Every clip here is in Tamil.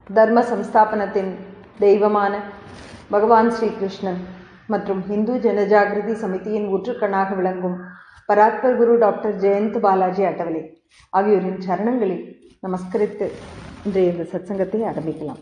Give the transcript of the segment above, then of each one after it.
தர்ம சம்ஸ்தாபனத்தின் தெய்வமான பகவான் ஸ்ரீகிருஷ்ணன் மற்றும் இந்து ஜனஜாகிருதி சமிதியின் ஊற்றுக்கண்ணாக விளங்கும் பராத்பர் குரு டாக்டர் ஜெயந்த் பாலாஜி அட்டவலே ஆகியோரின் சரணங்களில் நமஸ்கரித்து இன்றைய இந்த சத்சங்கத்தை ஆரம்பிக்கலாம்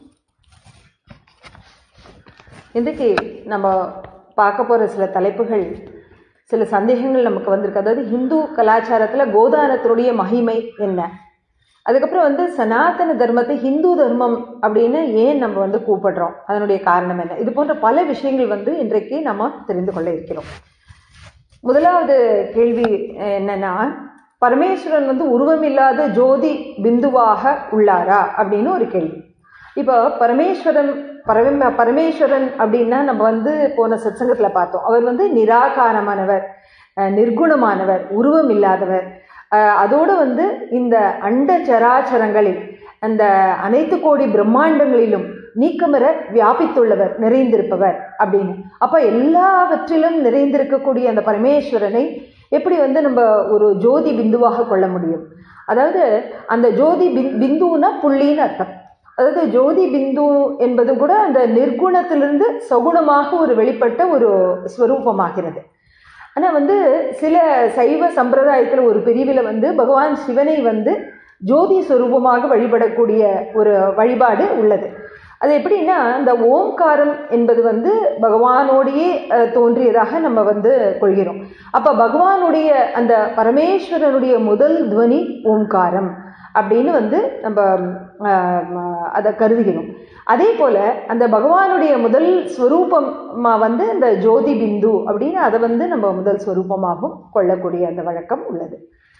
இன்றைக்கு நம்ம பார்க்க போகிற சில தலைப்புகள் சில சந்தேகங்கள் நமக்கு வந்திருக்கு அதாவது ஹிந்து கலாச்சாரத்தில் கோதானத்தினுடைய மகிமை என்ன அதுக்கப்புறம் வந்து சனாதன தர்மத்தை ஹிந்து தர்மம் அப்படின்னு ஏன் நம்ம வந்து கூப்பிடுறோம் அதனுடைய காரணம் என்ன இது போன்ற பல விஷயங்கள் வந்து இன்றைக்கு நம்ம தெரிந்து கொள்ள இருக்கிறோம் முதலாவது கேள்வி என்னன்னா பரமேஸ்வரன் வந்து உருவமில்லாத ஜோதி பிந்துவாக உள்ளாரா அப்படின்னு ஒரு கேள்வி இப்போ பரமேஸ்வரன் பரம பரமேஸ்வரன் அப்படின்னா நம்ம வந்து போன சத்சங்கத்தில் பார்த்தோம் அவர் வந்து நிராகாரமானவர் நிர்குணமானவர் உருவம் இல்லாதவர் அதோடு வந்து இந்த அண்ட சராச்சரங்களில் அந்த அனைத்து கோடி பிரம்மாண்டங்களிலும் நீக்கமர வியாபித்துள்ளவர் நிறைந்திருப்பவர் அப்படின்னு அப்போ எல்லாவற்றிலும் நிறைந்திருக்கக்கூடிய அந்த பரமேஸ்வரனை எப்படி வந்து நம்ம ஒரு ஜோதி பிந்துவாக கொள்ள முடியும் அதாவது அந்த ஜோதி பின் பிந்துன்னா புள்ளின்னு அர்த்தம் அதாவது ஜோதி பிந்து என்பது கூட அந்த நிர்குணத்திலிருந்து சகுணமாக ஒரு வெளிப்பட்ட ஒரு ஸ்வரூபமாகிறது ஆனால் வந்து சில சைவ சம்பிரதாயத்தில் ஒரு பிரிவில் வந்து பகவான் சிவனை வந்து ஜோதி ஸ்வரூபமாக வழிபடக்கூடிய ஒரு வழிபாடு உள்ளது அது எப்படின்னா இந்த ஓம்காரம் என்பது வந்து பகவானோடையே தோன்றியதாக நம்ம வந்து கொள்கிறோம் அப்போ பகவானுடைய அந்த பரமேஸ்வரனுடைய முதல் துவனி ஓம்காரம் அப்படின்னு வந்து நம்ம அதை கருதுகிறோம் அதே போல் அந்த பகவானுடைய முதல் ஸ்வரூபமாக வந்து இந்த ஜோதி பிந்து அப்படின்னு அதை வந்து நம்ம முதல் ஸ்வரூபமாகவும் கொள்ளக்கூடிய அந்த வழக்கம் உள்ளது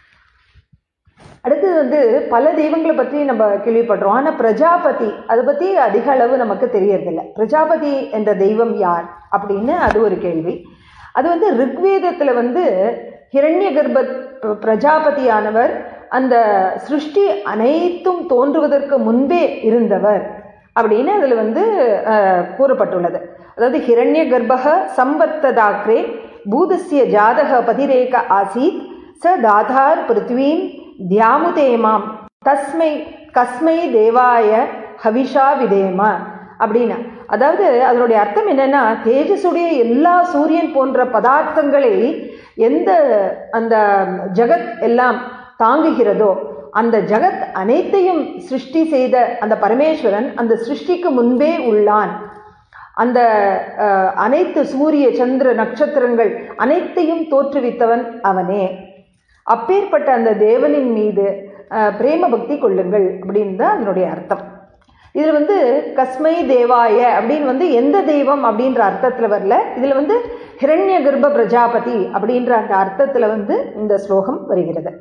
அடுத்தது வந்து பல தெய்வங்களை பற்றி நம்ம கேள்விப்படுறோம் ஆனால் பிரஜாபதி அதை பற்றி அதிக அளவு நமக்கு தெரியறதில்ல பிரஜாபதி என்ற தெய்வம் யார் அப்படின்னு அது ஒரு கேள்வி அது வந்து ரிக்வேதத்தில் வந்து ஹிரண்ய கர்ப்ப பிரஜாபதியானவர் அந்த சிருஷ்டி அனைத்தும் தோன்றுவதற்கு முன்பே இருந்தவர் அப்படின்னு அதில் வந்து கூறப்பட்டுள்ளது அதாவது ஹிரண்ய கர்ப்பக சம்பத்ததாக்ரே பூதசிய ஜாதக பதிரேக ஆசீத் ச தாதார் பிருத்வீன் தியாமுதேமாம் தஸ்மை கஸ்மை தேவாய ஹவிஷா விதேம அப்படின்னா அதாவது அதனுடைய அர்த்தம் என்னன்னா தேஜஸுடைய எல்லா சூரியன் போன்ற பதார்த்தங்களை எந்த அந்த ஜகத் எல்லாம் தாங்குகிறதோ அந்த ஜகத் அனைத்தையும் சிருஷ்டி செய்த அந்த பரமேஸ்வரன் அந்த சிருஷ்டிக்கு முன்பே உள்ளான் அந்த அனைத்து சூரிய சந்திர நட்சத்திரங்கள் அனைத்தையும் தோற்றுவித்தவன் அவனே அப்பேற்பட்ட அந்த தேவனின் மீது பிரேம பக்தி கொள்ளுங்கள் அப்படின்னு தான் அதனுடைய அர்த்தம் இதில் வந்து கஸ்மை தேவாய அப்படின்னு வந்து எந்த தெய்வம் அப்படின்ற அர்த்தத்தில் வரல இதில் வந்து ஹிரண்ய கர்ப்ப பிரஜாபதி அப்படின்ற அந்த அர்த்தத்தில் வந்து இந்த ஸ்லோகம் வருகிறது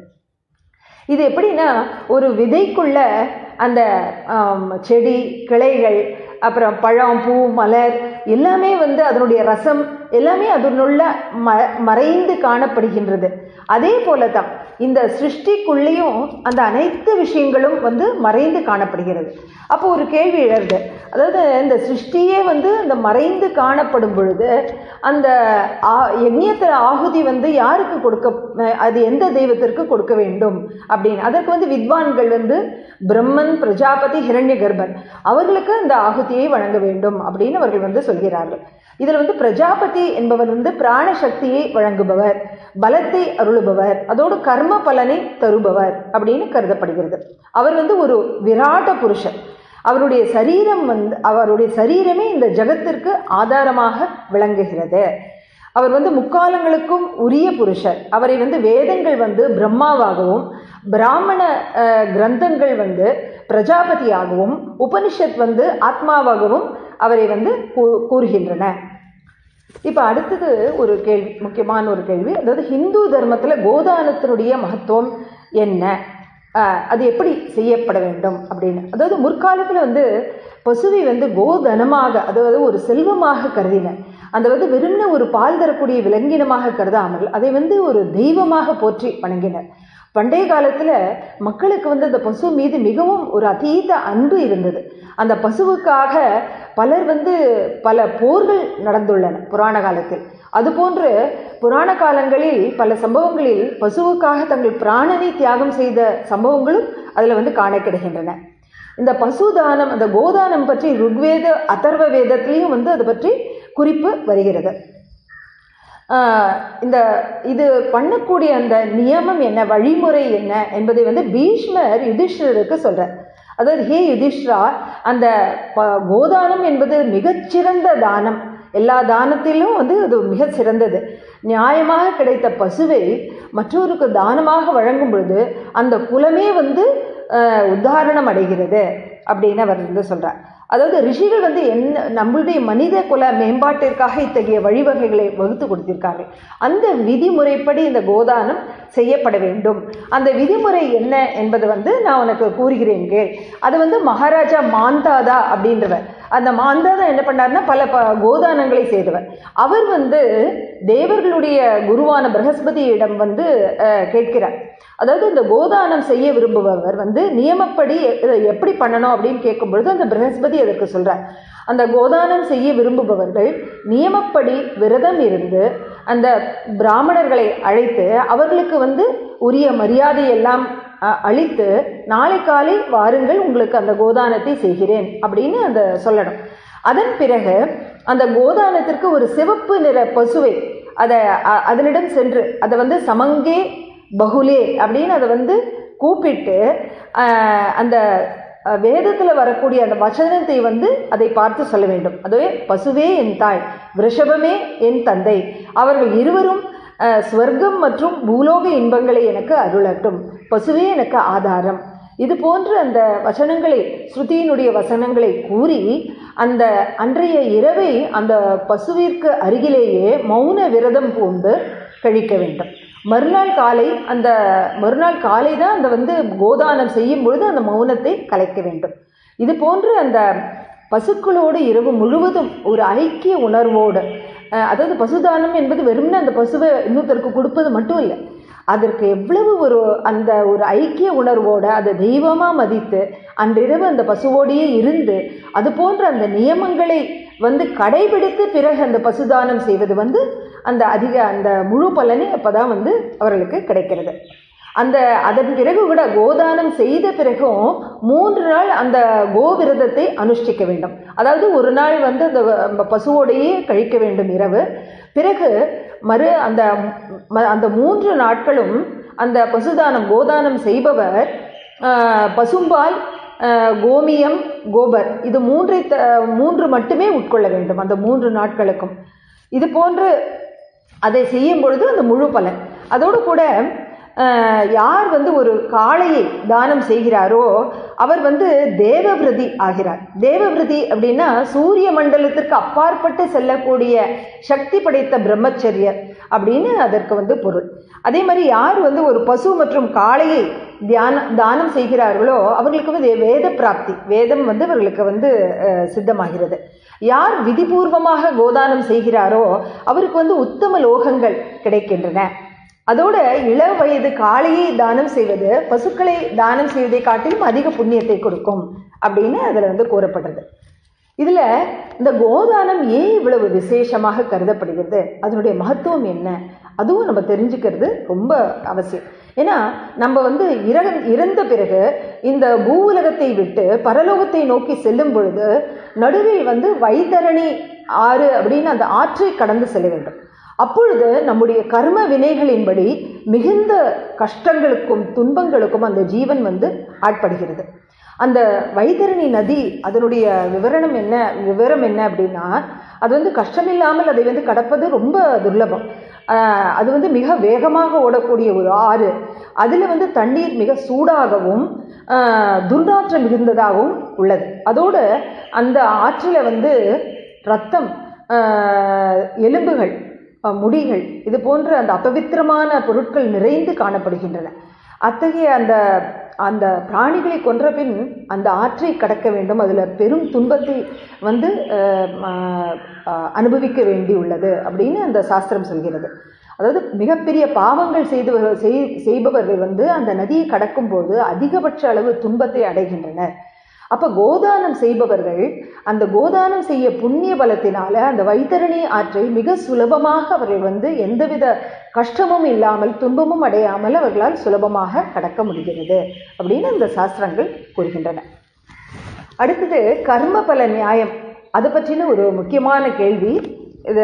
இது எப்படின்னா ஒரு விதைக்குள்ள அந்த செடி கிளைகள் அப்புறம் பழம் பூ மலர் எல்லாமே வந்து அதனுடைய ரசம் எல்லாமே அதனுள்ள ம மறைந்து காணப்படுகின்றது அதே போல தான் இந்த சிருஷ்டிக்குள்ளேயும் அந்த அனைத்து விஷயங்களும் வந்து மறைந்து காணப்படுகிறது அப்போ ஒரு கேள்வி எழுது அதாவது இந்த சிருஷ்டியே வந்து அந்த மறைந்து காணப்படும் பொழுது அந்த யஜ்யத்தில் ஆகுதி வந்து யாருக்கு கொடுக்க அது எந்த தெய்வத்திற்கு கொடுக்க வேண்டும் அப்படின்னு அதற்கு வந்து வித்வான்கள் வந்து பிரம்மன் பிரஜாபதி ஹிரண்ய கர்ப்பன் அவர்களுக்கு அந்த ஆகுதியை வழங்க வேண்டும் அப்படின்னு அவர்கள் வந்து சொல்கிறார்கள் இதில் வந்து பிரஜாபதி என்பவர் வந்து பிராண சக்தியை வழங்குபவர் பலத்தை அருளுபவர் அதோடு கர்ம பலனை தருபவர் அப்படின்னு கருதப்படுகிறது அவர் வந்து ஒரு விராட்ட புருஷர் அவருடைய சரீரம் வந்து அவருடைய சரீரமே இந்த ஜகத்திற்கு ஆதாரமாக விளங்குகிறது அவர் வந்து முக்காலங்களுக்கும் உரிய புருஷர் அவரை வந்து வேதங்கள் வந்து பிரம்மாவாகவும் பிராமண கிரந்தங்கள் வந்து பிரஜாபதியாகவும் உபனிஷத் வந்து ஆத்மாவாகவும் அவரை வந்து கூறுகின்றன இப்போ அடுத்தது ஒரு கேள்வி முக்கியமான ஒரு கேள்வி அதாவது ஹிந்து தர்மத்தில் கோதானத்தினுடைய மகத்துவம் என்ன அது எப்படி செய்யப்பட வேண்டும் அப்படின்னு அதாவது முற்காலத்தில் வந்து பசுவை வந்து கோதனமாக அதாவது ஒரு செல்வமாக கருதினர் அந்த வந்து வெறும்ன ஒரு பால் தரக்கூடிய விலங்கினமாக கருதாமல் அதை வந்து ஒரு தெய்வமாக போற்றி வணங்கினர் பண்டைய காலத்தில் மக்களுக்கு வந்து அந்த பசு மீது மிகவும் ஒரு அதீத அன்பு இருந்தது அந்த பசுவுக்காக பலர் வந்து பல போர்கள் நடந்துள்ளன புராண காலத்தில் அதுபோன்று புராண காலங்களில் பல சம்பவங்களில் பசுவுக்காக தங்கள் பிராணனை தியாகம் செய்த சம்பவங்களும் அதில் வந்து காண கிடைக்கின்றன இந்த பசுதானம் அந்த கோதானம் பற்றி ருக்வேத அதர்வ வேதத்திலையும் வந்து அதை பற்றி குறிப்பு வருகிறது ஆஹ் இந்த இது பண்ணக்கூடிய அந்த நியமம் என்ன வழிமுறை என்ன என்பதை வந்து பீஷ்மர் யுதிஷ்டருக்கு சொல்றார் அதாவது ஹே யுதிஷ்ரா அந்த ப- கோதானம் என்பது மிகச்சிறந்த தானம் எல்லா தானத்திலும் வந்து அது மிக சிறந்தது நியாயமாக கிடைத்த பசுவை மற்றொருக்கு தானமாக வழங்கும் பொழுது அந்த குலமே வந்து ஆஹ், உத்தாரணம் அடைகிறது அப்படின்னு அவர் வந்து சொல்றார் அதாவது ரிஷிகள் வந்து என்ன நம்மளுடைய மனித குல மேம்பாட்டிற்காக இத்தகைய வழிவகைகளை வகுத்து கொடுத்திருக்காங்க அந்த விதிமுறைப்படி இந்த கோதானம் செய்யப்பட வேண்டும் அந்த விதிமுறை என்ன என்பது வந்து நான் உனக்கு கூறுகிறேன் கேள் அது வந்து மகாராஜா மாந்தாதா அப்படின்றவர் அந்த மாந்தாதா என்ன பண்ணாருன்னா பல ப கோதானங்களை செய்தவர் அவர் வந்து தேவர்களுடைய குருவான பிரகஸ்பதியிடம் வந்து அஹ், கேட்கிறார் அதாவது இந்த கோதானம் செய்ய விரும்புபவர் வந்து நியமப்படி இதை எப்படி பண்ணணும் அப்படின்னு கேட்கும் பொழுது அந்த பிரகஸ்பதி அதற்கு சொல்றார் அந்த கோதானம் செய்ய விரும்புபவர்கள் நியமப்படி விரதம் இருந்து அந்த பிராமணர்களை அழைத்து அவர்களுக்கு வந்து உரிய மரியாதையெல்லாம் அ, அளித்து நாளை காலை வாருங்கள் உங்களுக்கு அந்த கோதானத்தை செய்கிறேன் அப்படின்னு அந்த சொல்லணும் அதன் பிறகு அந்த கோதானத்திற்கு ஒரு சிவப்பு நிற பசுவை அதை அ- அதனிடம் சென்று அதை வந்து சமங்கே பகுலே அப்படின்னு அதை வந்து கூப்பிட்டு ஆஹ், அந்த வேதத்தில் வரக்கூடிய அந்த வசனத்தை வந்து அதை பார்த்து சொல்ல வேண்டும் அதுவே பசுவே என் தாய் ரிஷபமே என் தந்தை அவர்கள் இருவரும் ஆஹ், ஸ்வர்க்கம் மற்றும் பூலோக இன்பங்களை எனக்கு அருளட்டும் பசுவே எனக்கு ஆதாரம் இது போன்ற அந்த வசனங்களை ஸ்ருதியினுடைய வசனங்களை கூறி அந்த அன்றைய இரவை அந்த பசுவிற்கு அருகிலேயே மௌன விரதம் பூண்டு கழிக்க வேண்டும் மறுநாள் காலை அந்த மறுநாள் காலை தான் அந்த வந்து கோதானம் செய்யும் பொழுது அந்த மௌனத்தை கலைக்க வேண்டும் இது போன்று அந்த பசுக்களோடு இரவு முழுவதும் ஒரு ஐக்கிய உணர்வோடு அஹ், அதாவது பசுதானம் என்பது வெறும்னே அந்த பசுவை இன்னொருத்தருக்கு கொடுப்பது மட்டும் இல்லை அதற்கு எவ்வளவு ஒரு அந்த ஒரு ஐக்கிய உணர்வோட அதை தெய்வமாக மதித்து அன்றிரவு அந்த பசுவோடையே இருந்து அது போன்ற அந்த நியமங்களை வந்து கடைபிடித்து பிறகு அந்த பசுதானம் செய்வது வந்து அந்த அதிக அந்த முழு பலனே அப்பதான் வந்து அவர்களுக்கு கிடைக்கிறது அந்த அதன் பிறகு கூட கோதானம் செய்த பிறகும் மூன்று நாள் அந்த கோவிரதத்தை அனுஷ்டிக்க வேண்டும் அதாவது ஒரு நாள் வந்து அந்த அந்த பசுவோடையே கழிக்க வேண்டும் இரவு பிறகு மறு அந்த ம- அந்த மூன்று நாட்களும் அந்த பசுதானம் கோதானம் செய்பவர் ஆஹ், பசும்பால் ஆஹ், கோமியம் கோபர் இது மூன்றை த மூன்று மட்டுமே உட்கொள்ள வேண்டும் அந்த மூன்று நாட்களுக்கும் இது போன்று அதை செய்யும் பொழுது அந்த முழு பலன் அதோடு கூட ஆஹ், யார் வந்து ஒரு காளையை தானம் செய்கிறாரோ அவர் வந்து தேவவிரதி ஆகிறார் தேவவிரதி அப்படின்னா சூரிய மண்டலத்திற்கு அப்பாற்பட்டு செல்லக்கூடிய சக்தி படைத்த பிரம்மச்சரியர் அப்படின்னு அதற்கு வந்து பொருள் அதே மாதிரி யார் வந்து ஒரு பசு மற்றும் காளையை தியான தானம் செய்கிறார்களோ அவர்களுக்கு வந்து வேத பிராப்தி வேதம் வந்து அவர்களுக்கு வந்து அஹ், சித்தமாகிறது யார் விதிபூர்வமாக கோதானம் செய்கிறாரோ அவருக்கு வந்து உத்தம லோகங்கள் கிடைக்கின்றன அதோட இள வயது காளையை தானம் செய்வது பசுக்களை தானம் செய்வதை காட்டிலும் அதிக புண்ணியத்தை கொடுக்கும் அப்படின்னு அதில் வந்து கூறப்படுறது இதில் இந்த கோதானம் ஏன் இவ்வளவு விசேஷமாக கருதப்படுகிறது அதனுடைய மகத்துவம் என்ன அதுவும் நம்ம தெரிஞ்சுக்கிறது ரொம்ப அவசியம் ஏன்னா நம்ம வந்து இற இறந்த பிறகு இந்த பூ உலகத்தை விட்டு பரலோகத்தை நோக்கி செல்லும் பொழுது நடுவில் வந்து வைத்தரணி ஆறு அப்படின்னு அந்த ஆற்றை கடந்து செல்ல வேண்டும் அப்பொழுது நம்முடைய கர்ம வினைகளின்படி மிகுந்த கஷ்டங்களுக்கும் துன்பங்களுக்கும் அந்த ஜீவன் வந்து ஆட்படுகிறது அந்த வைத்தரணி நதி அதனுடைய விவரணம் என்ன விவரம் என்ன அப்படின்னா அது வந்து கஷ்டமில்லாமல் அதை வந்து கடப்பது ரொம்ப துர்லபம் ஆஹ் அது வந்து மிக வேகமாக ஓடக்கூடிய ஒரு ஆறு அதில் வந்து தண்ணீர் மிக சூடாகவும் ஆஹ் துர்நாற்றம் மிகுந்ததாகவும் உள்ளது அதோடு அந்த ஆற்றில் வந்து ரத்தம் ஆஹ் எலும்புகள் அஹ் முடிகள் இது போன்ற அந்த அபவித்திரமான பொருட்கள் நிறைந்து காணப்படுகின்றன அத்தகைய அந்த அந்த பிராணிகளை கொன்ற பின் அந்த ஆற்றை கடக்க வேண்டும் அதில் பெரும் துன்பத்தை வந்து அஹ், ஆஹ், ஆஹ், அனுபவிக்க வேண்டியுள்ளது அப்படின்னு அந்த சாஸ்திரம் சொல்கிறது அதாவது மிகப்பெரிய பாவங்கள் செய்து செய் செய்பவர்கள் வந்து அந்த நதியை கடக்கும்போது அதிகபட்ச அளவு துன்பத்தை அடைகின்றனர் அப்போ கோதானம் செய்பவர்கள் அந்த கோதானம் செய்ய புண்ணிய பலத்தினால அந்த வைத்தரணி ஆற்றை மிக சுலபமாக அவர்கள் வந்து எந்தவித கஷ்டமும் இல்லாமல் துன்பமும் அடையாமல் அவர்களால் சுலபமாக கடக்க முடிகிறது அப்படின்னு இந்த சாஸ்திரங்கள் கூறுகின்றன அடுத்தது கர்ம பல நியாயம் அதை பற்றின ஒரு முக்கியமான கேள்வி இது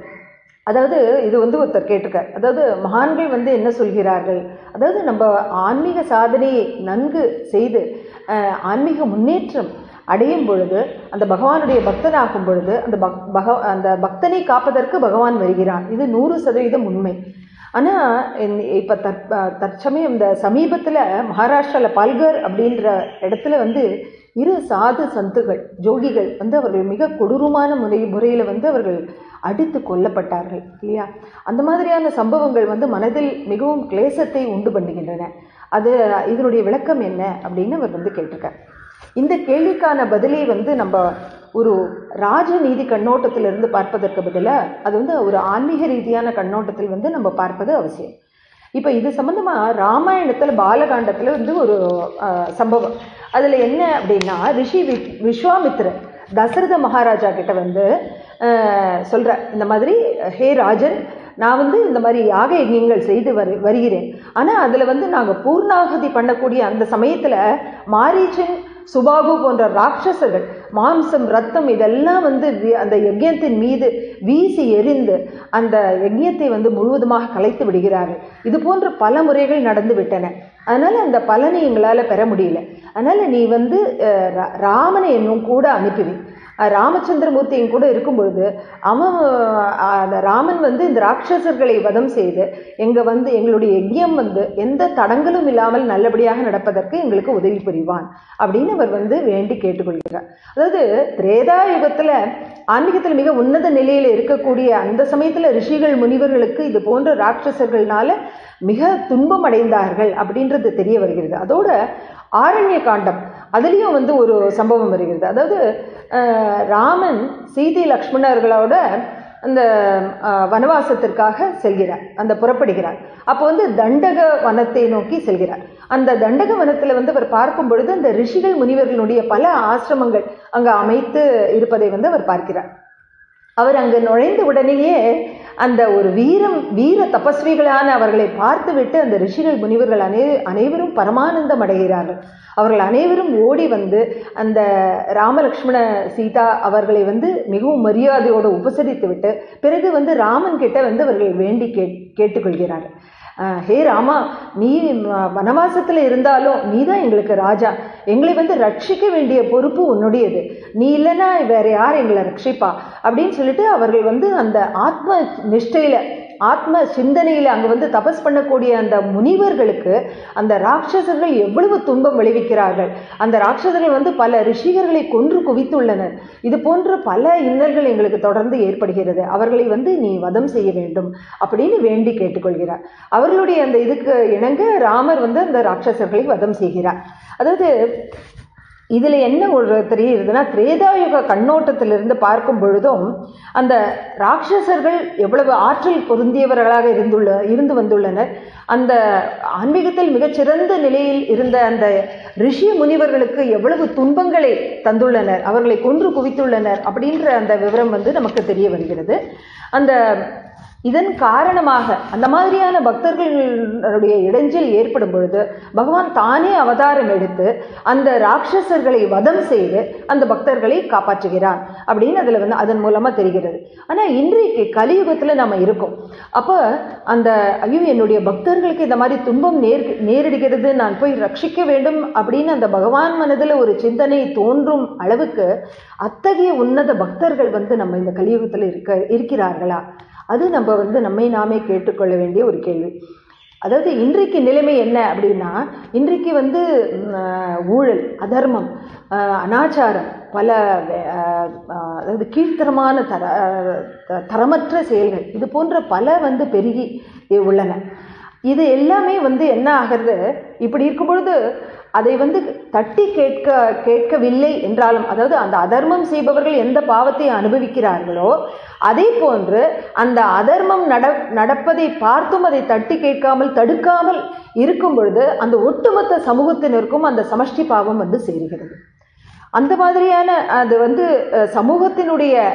அதாவது இது வந்து ஒருத்தர் கேட்டிருக்கார் அதாவது மகான்கள் வந்து என்ன சொல்கிறார்கள் அதாவது நம்ம ஆன்மீக சாதனையை நன்கு செய்து அஹ், ஆன்மீக முன்னேற்றம் அடையும் பொழுது அந்த பகவானுடைய பக்தனாகும் பொழுது அந்த பக் பக அந்த பக்தனை காப்பதற்கு பகவான் வருகிறான் இது நூறு சதவீதம் உண்மை ஆனால் இப்போ தற் தற்சமயம் இந்த சமீபத்தில் மகாராஷ்டிராவில் பால்கர் அப்படின்ற இடத்துல வந்து இரு சாது சந்துகள் ஜோகிகள் வந்து அவர்கள் மிக கொடூரமான முறை முறையில் வந்து அவர்கள் அடித்து கொல்லப்பட்டார்கள் இல்லையா அந்த மாதிரியான சம்பவங்கள் வந்து மனதில் மிகவும் கிளேசத்தை உண்டு பண்ணுகின்றன அது இதனுடைய விளக்கம் என்ன அப்படின்னு அவர் வந்து கேட்டிருக்கார் இந்த கேள்விக்கான பதிலை வந்து நம்ம ஒரு ராஜநீதி கண்ணோட்டத்திலிருந்து பார்ப்பதற்கு பதிலாக அது வந்து ஒரு ஆன்மீக ரீதியான கண்ணோட்டத்தில் வந்து நம்ம பார்ப்பது அவசியம் இப்போ இது சம்மந்தமாக ராமாயணத்தில் பாலகாண்டத்தில் வந்து ஒரு அஹ், சம்பவம் அதில் என்ன அப்படின்னா ரிஷி வி விஸ்வாமித்திரர் தசரத மகாராஜா கிட்ட வந்து சொல்கிற இந்த மாதிரி ஹே ராஜன் நான் வந்து இந்த மாதிரி யாக யஜ்ஞங்கள் செய்து வரு வருகிறேன் ஆனால் அதில் வந்து நாங்கள் பூர்ணாகுதி பண்ணக்கூடிய அந்த சமயத்தில் மாரீச்சன் சுபாகு போன்ற ராட்சசர்கள் மாம்சம் ரத்தம் இதெல்லாம் வந்து வி- அந்த யஜ்யத்தின் மீது வீசி எறிந்து அந்த யஜ்யத்தை வந்து முழுவதுமாக கலைத்து விடுகிறார்கள் இது போன்ற பல முறைகள் நடந்து விட்டன அதனால அந்த பலனை எங்களால் பெற முடியல அதனால நீ வந்து அஹ், ரா- ராமனை என்னும் கூட அனுப்பிவி அஹ், ராமச்சந்திரமூர்த்தியும் கூட இருக்கும் பொழுது அவன் அஹ், அந்த ராமன் வந்து இந்த ராட்சசர்களை வதம் செய்து எங்க வந்து எங்களுடைய யஜ்யம் வந்து எந்த தடங்களும் இல்லாமல் நல்லபடியாக நடப்பதற்கு எங்களுக்கு உதவி புரிவான் அப்படின்னு அவர் வந்து வேண்டி கேட்டுக்கொள்கிறார் அதாவது திரேதா யுகத்துல ஆன்மீகத்தில் மிக உன்னத நிலையில் இருக்கக்கூடிய அந்த சமயத்துல ரிஷிகள் முனிவர்களுக்கு இது போன்ற ராட்சசர்கள்னால மிக துன்பம் அடைந்தார்கள் அப்படின்றது தெரிய வருகிறது அதோட ஆரண்ய காண்டம் அதுலேயும் வந்து ஒரு சம்பவம் வருகிறது அதாவது அஹ், ராமன் சீதை லக்ஷ்மணர்களோட அந்த அஹ், வனவாசத்திற்காக செல்கிறார் அந்த புறப்படுகிறார் அப்போ வந்து தண்டக வனத்தை நோக்கி செல்கிறார் அந்த தண்டக வனத்தில் வந்து அவர் பார்க்கும் பொழுது அந்த ரிஷிகள் முனிவர்களுடைய பல ஆசிரமங்கள் அங்கே அமைத்து இருப்பதை வந்து அவர் பார்க்கிறார் அவர் அங்கு நுழைந்த உடனேயே அந்த ஒரு வீரம் வீர தபஸ்விகளான அவர்களை பார்த்துவிட்டு அந்த ரிஷிகள் முனிவர்கள் அனை அனைவரும் பரமானந்தம் அடைகிறார்கள் அவர்கள் அனைவரும் ஓடி வந்து அந்த ராமலக்ஷ்மண சீதா அவர்களை வந்து மிகவும் மரியாதையோடு உபசரித்து விட்டு பிறகு வந்து ராமன் கிட்ட வந்து அவர்கள் வேண்டி கேட் கேட்டுக்கொள்கிறார்கள் அஹ், ஹே ராமா நீ ம- வனவாசத்தில் இருந்தாலும் நீ தான் எங்களுக்கு ராஜா எங்களை வந்து ரட்சிக்க வேண்டிய பொறுப்பு உன்னுடையது நீ இல்லைன்னா வேற யார் எங்களை ரட்சிப்பா அப்படின்னு சொல்லிட்டு அவர்கள் வந்து அந்த ஆத்ம நிஷ்டையில ஆத்ம சிந்தனையில் அங்கே வந்து தபஸ் பண்ணக்கூடிய அந்த முனிவர்களுக்கு அந்த ராட்சசர்கள் எவ்வளவு துன்பம் விளைவிக்கிறார்கள் அந்த ராட்சசர்கள் வந்து பல ரிஷிகர்களை கொன்று குவித்துள்ளனர் இது போன்ற பல இன்னல்கள் எங்களுக்கு தொடர்ந்து ஏற்படுகிறது அவர்களை வந்து நீ வதம் செய்ய வேண்டும் அப்படின்னு வேண்டி கேட்டுக்கொள்கிறார் அவர்களுடைய அந்த இதுக்கு இணங்க ராமர் வந்து அந்த ராட்சசர்களை வதம் செய்கிறார் அதாவது இதில் என்ன ஒரு தெரியுதுன்னா திரேதாயுக கண்ணோட்டத்திலிருந்து பார்க்கும் பொழுதும் அந்த ராட்சசர்கள் எவ்வளவு ஆற்றல் பொருந்தியவர்களாக இருந்துள்ள இருந்து வந்துள்ளனர் அந்த ஆன்மீகத்தில் மிகச்சிறந்த நிலையில் இருந்த அந்த ரிஷி முனிவர்களுக்கு எவ்வளவு துன்பங்களை தந்துள்ளனர் அவர்களை கொன்று குவித்துள்ளனர் அப்படின்ற அந்த விவரம் வந்து நமக்கு தெரிய வருகிறது அந்த இதன் காரணமாக அந்த மாதிரியான பக்தர்களுடைய இடைஞ்சல் ஏற்படும் பொழுது பகவான் தானே அவதாரம் எடுத்து அந்த ராட்சசர்களை வதம் செய்து அந்த பக்தர்களை காப்பாற்றுகிறான் அப்படின்னு அதில் வந்து அதன் மூலமாக தெரிகிறது ஆனால் இன்றைக்கு கலியுகத்தில் நம்ம இருக்கோம் அப்போ அந்த ஐயோ என்னுடைய பக்தர்களுக்கு இந்த மாதிரி துன்பம் நேர் நேரிடுகிறது நான் போய் ரட்சிக்க வேண்டும் அப்படின்னு அந்த பகவான் மனதில் ஒரு சிந்தனை தோன்றும் அளவுக்கு அத்தகைய உன்னத பக்தர்கள் வந்து நம்ம இந்த கலியுகத்தில் இருக்க இருக்கிறார்களா அது நம்ம வந்து நம்மை நாமே கேட்டுக்கொள்ள வேண்டிய ஒரு கேள்வி அதாவது இன்றைக்கு நிலைமை என்ன அப்படின்னா இன்றைக்கு வந்து ம், அஹ், ஊழல் அதர்மம் அஹ், அனாச்சாரம் பல அஹ், அஹ், அதாவது கீழ்த்தரமான தர அஹ், த- தரமற்ற செயல்கள் இது போன்ற பல வந்து பெருகி உள்ளன இது எல்லாமே வந்து என்ன ஆகிறது இப்படி இருக்கும் பொழுது அதை வந்து தட்டி கேட்க கேட்கவில்லை என்றாலும் அதாவது அந்த அதர்மம் செய்பவர்கள் எந்த பாவத்தை அனுபவிக்கிறார்களோ அதே போன்று அந்த அதர்மம் நட நடப்பதை பார்த்தும் அதை தட்டி கேட்காமல் தடுக்காமல் இருக்கும் பொழுது அந்த ஒட்டுமொத்த சமூகத்தினருக்கும் அந்த சமஷ்டி பாவம் வந்து சேருகிறது அந்த மாதிரியான அது வந்து அஹ், சமூகத்தினுடைய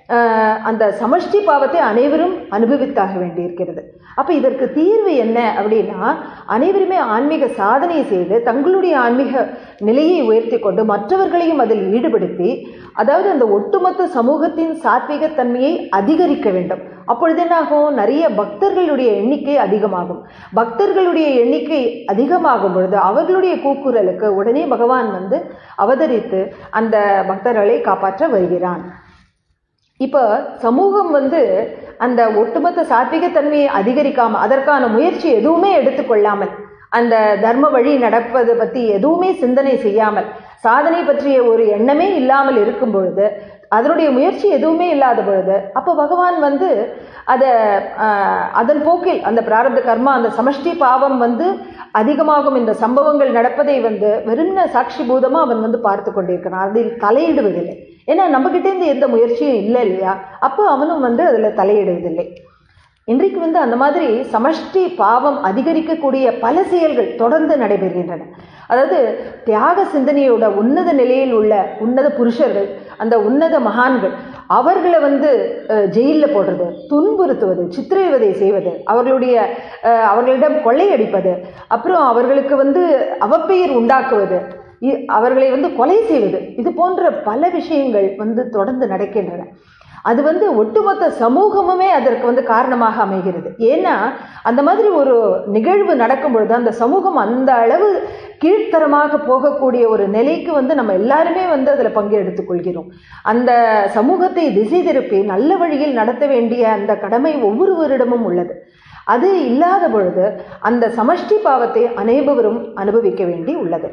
ஆஹ் அந்த சமஷ்டி பாவத்தை அனைவரும் அனுபவித்தாக வேண்டியிருக்கிறது அப்போ இதற்கு தீர்வு என்ன அப்படின்னா அனைவருமே ஆன்மீக சாதனை செய்து தங்களுடைய ஆன்மீக நிலையை உயர்த்தி கொண்டு மற்றவர்களையும் அதில் ஈடுபடுத்தி அதாவது அந்த ஒட்டுமொத்த சமூகத்தின் சாத்விகத்தன்மையை அதிகரிக்க வேண்டும் அப்பொழுது என்னாகும் நிறைய பக்தர்களுடைய எண்ணிக்கை அதிகமாகும் பக்தர்களுடைய எண்ணிக்கை அதிகமாகும் பொழுது அவர்களுடைய கூக்குரலுக்கு உடனே பகவான் வந்து அவதரித்து அந்த பக்தர்களை காப்பாற்ற வருகிறான் இப்போ சமூகம் வந்து அந்த ஒட்டுமொத்த சாத்விகத்தன்மையை அதிகரிக்காம அதற்கான முயற்சி எதுவுமே எடுத்துக்கொள்ளாமல் அந்த தர்ம வழி நடப்பது பற்றி எதுவுமே சிந்தனை செய்யாமல் சாதனை பற்றிய ஒரு எண்ணமே இல்லாமல் இருக்கும் பொழுது அதனுடைய முயற்சி எதுவுமே இல்லாத பொழுது அப்போ பகவான் வந்து அதை அதன் போக்கில் அந்த பிராரப்த கர்மா அந்த சமஷ்டி பாவம் வந்து அதிகமாகும் இந்த சம்பவங்கள் நடப்பதை வந்து வெறும் சாட்சி பூதமாக அவன் வந்து பார்த்து கொண்டிருக்கிறான் அதில் தலையிடுவதில்லை ஏன்னா நம்மகிட்டேருந்து எந்த முயற்சியும் இல்லை இல்லையா அப்போ அவனும் வந்து அதில் தலையிடுவதில்லை இன்றைக்கு வந்து அந்த மாதிரி சமஷ்டி பாவம் அதிகரிக்கக்கூடிய பல செயல்கள் தொடர்ந்து நடைபெறுகின்றன அதாவது தியாக சிந்தனையோட உன்னத நிலையில் உள்ள உன்னத புருஷர்கள் அந்த உன்னத மகான்கள் அவர்களை வந்து ஜெயிலில் போடுறது துன்புறுத்துவது சித்திரவதை செய்வது அவர்களுடைய அஹ், அவர்களிடம் கொள்ளையடிப்பது அப்புறம் அவர்களுக்கு வந்து அவப்பெயர் உண்டாக்குவது இ- அவர்களை வந்து கொலை செய்வது இது போன்ற பல விஷயங்கள் வந்து தொடர்ந்து நடக்கின்றன அது வந்து ஒட்டுமொத்த சமூகமுமே அதற்கு வந்து காரணமாக அமைகிறது ஏன்னா அந்த மாதிரி ஒரு நிகழ்வு நடக்கும் பொழுது அந்த சமூகம் அந்த அளவு கீழ்த்தரமாக போகக்கூடிய ஒரு நிலைக்கு வந்து நம்ம எல்லாருமே வந்து அதில் பங்கு எடுத்துக்கொள்கிறோம் அந்த சமூகத்தை திசை திருப்பி நல்ல வழியில் நடத்த வேண்டிய அந்த கடமை ஒவ்வொருவரிடமும் உள்ளது அது இல்லாத பொழுது அந்த சமஷ்டி பாவத்தை அனைவரும் அனுபவிக்க வேண்டி உள்ளது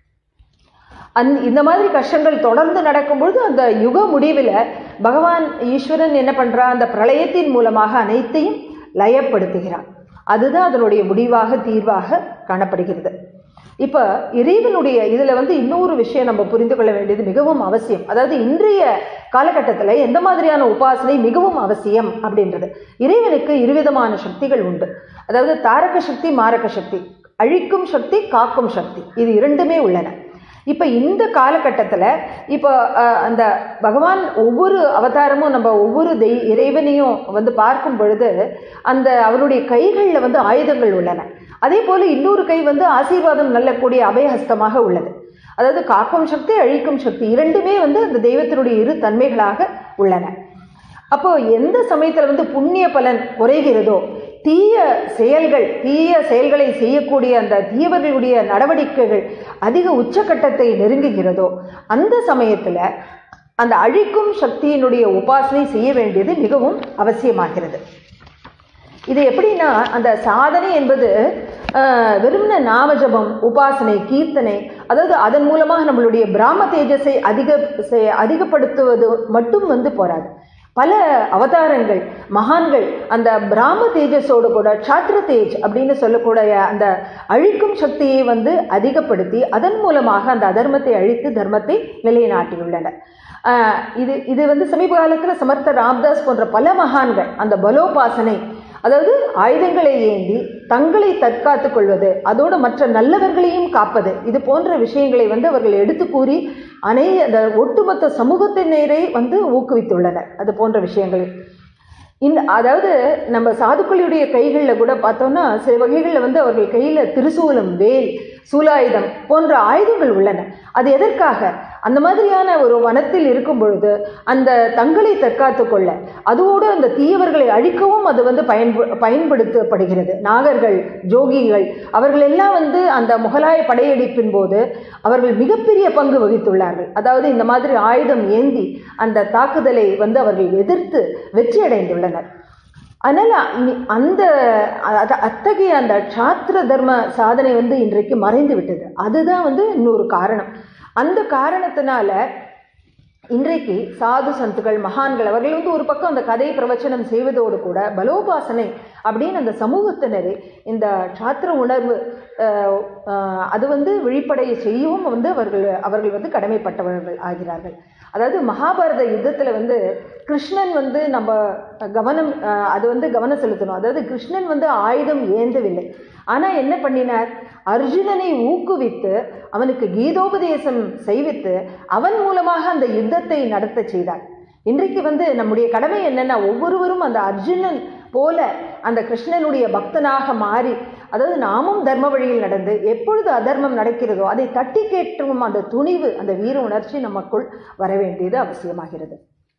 அந் இந்த மாதிரி கஷ்டங்கள் தொடர்ந்து நடக்கும்பொழுது அந்த யுக முடிவில் பகவான் ஈஸ்வரன் என்ன பண்ணுறா அந்த பிரளயத்தின் மூலமாக அனைத்தையும் லயப்படுத்துகிறான் அதுதான் அதனுடைய முடிவாக தீர்வாக காணப்படுகிறது இப்போ இறைவனுடைய இதில் வந்து இன்னொரு விஷயம் நம்ம புரிந்து கொள்ள வேண்டியது மிகவும் அவசியம் அதாவது இன்றைய காலகட்டத்தில் எந்த மாதிரியான உபாசனை மிகவும் அவசியம் அப்படின்றது இறைவனுக்கு இருவிதமான சக்திகள் உண்டு அதாவது தாரக சக்தி மாரக சக்தி அழிக்கும் சக்தி காக்கும் சக்தி இது இரண்டுமே உள்ளன இப்போ இந்த காலகட்டத்தில் இப்போ அஹ், அந்த பகவான் ஒவ்வொரு அவதாரமும் நம்ம ஒவ்வொரு தெய் இறைவனையும் வந்து பார்க்கும் பொழுது அந்த அவருடைய கைகளில் வந்து ஆயுதங்கள் உள்ளன அதே போல் இன்னொரு கை வந்து ஆசீர்வாதம் நல்லக்கூடிய அபயஹஸ்தமாக உள்ளது அதாவது காக்கும் சக்தி அழிக்கும் சக்தி இரண்டுமே வந்து அந்த தெய்வத்தினுடைய இரு தன்மைகளாக உள்ளன அப்போ எந்த சமயத்தில் வந்து புண்ணிய பலன் குறைகிறதோ தீய செயல்கள் தீய செயல்களை செய்யக்கூடிய அந்த தீயவர்களுடைய நடவடிக்கைகள் அதிக உச்சக்கட்டத்தை நெருங்குகிறதோ அந்த சமயத்தில் அந்த அழிக்கும் சக்தியினுடைய உபாசனை செய்ய வேண்டியது மிகவும் அவசியமாகிறது இது எப்படின்னா அந்த சாதனை என்பது அஹ், வெறும்ன நாமஜபம் உபாசனை கீர்த்தனை அதாவது அதன் மூலமாக நம்மளுடைய பிராம தேஜஸை அதிக செ- அதிகப்படுத்துவது மட்டும் வந்து போராது பல அவதாரங்கள் மகான்கள் அந்த பிராம தேஜஸோடு கூட சாத்திர தேஜ் அப்படின்னு சொல்லக்கூடிய அந்த அழிக்கும் சக்தியை வந்து அதிகப்படுத்தி அதன் மூலமாக அந்த அதர்மத்தை அழித்து தர்மத்தை நிலைநாட்டியுள்ளனர் ஆஹ் இது இது வந்து சமீப காலத்தில் சமர்த்த ராம்தாஸ் போன்ற பல மகான்கள் அந்த பலோபாசனை அதாவது ஆயுதங்களை ஏந்தி தங்களை தற்காத்துக் கொள்வது அதோடு மற்ற நல்லவர்களையும் காப்பது இது போன்ற விஷயங்களை வந்து அவர்கள் எடுத்து கூறி அனை அந்த ஒட்டுமொத்த சமூகத்தினரை வந்து ஊக்குவித்துள்ளனர் அது போன்ற விஷயங்களை இந்த அதாவது நம்ம சாதுக்களுடைய கைகளில் கூட பார்த்தோம்னா சில வகைகளில் வந்து அவர்கள் கையில் திருசூலம் வேல் சூலாயுதம் போன்ற ஆயுதங்கள் உள்ளன அது எதற்காக அந்த மாதிரியான ஒரு வனத்தில் இருக்கும் பொழுது அந்த தங்களை தற்காத்து கொள்ள அதோடு அந்த தீயவர்களை அழிக்கவும் அது வந்து பயன்பு பயன்படுத்தப்படுகிறது நாகர்கள் ஜோகிகள் அவர்கள் எல்லாம் வந்து அந்த முகலாய படையெடுப்பின் போது அவர்கள் மிகப்பெரிய பங்கு வகித்துள்ளார்கள் அதாவது இந்த மாதிரி ஆயுதம் ஏந்தி அந்த தாக்குதலை வந்து அவர்கள் எதிர்த்து வெற்றி அடைந்துள்ளனர் அதனால் இனி அந்த அத- அத்தகைய அந்த சாத்திர தர்ம சாதனை வந்து இன்றைக்கு மறைந்து விட்டது அதுதான் வந்து இன்னொரு காரணம் அந்த காரணத்தினால இன்றைக்கு சாது சந்துகள் மகான்கள் அவர்கள் வந்து ஒரு பக்கம் அந்த கதை பிரவச்சனம் செய்வதோடு கூட பலோபாசனை அப்படின்னு அந்த சமூகத்தினரை இந்த சாத்திர உணர்வு அஹ், அஹ், அது வந்து விழிப்படைய செய்யவும் வந்து அவர்கள் அவர்கள் வந்து கடமைப்பட்டவர்கள் ஆகிறார்கள் அதாவது மகாபாரத யுத்தத்தில் வந்து கிருஷ்ணன் வந்து நம்ம கவனம் அஹ், அது வந்து கவனம் செலுத்தணும் அதாவது கிருஷ்ணன் வந்து ஆயுதம் ஏந்தவில்லை ஆனால் என்ன பண்ணினார் அர்ஜுனனை ஊக்குவித்து அவனுக்கு கீதோபதேசம் செய்வித்து அவன் மூலமாக அந்த யுத்தத்தை நடத்த செய்தார் இன்றைக்கு வந்து நம்முடைய கடமை என்னன்னா ஒவ்வொருவரும் அந்த அர்ஜுனன் போல அந்த கிருஷ்ணனுடைய பக்தனாக மாறி அதாவது நாமும் தர்ம வழியில் நடந்து எப்பொழுது அதர்மம் நடக்கிறதோ அதை தட்டி கேட்டும் அந்த துணிவு அந்த வீர உணர்ச்சி நமக்குள் வர வேண்டியது அவசியமாகிறது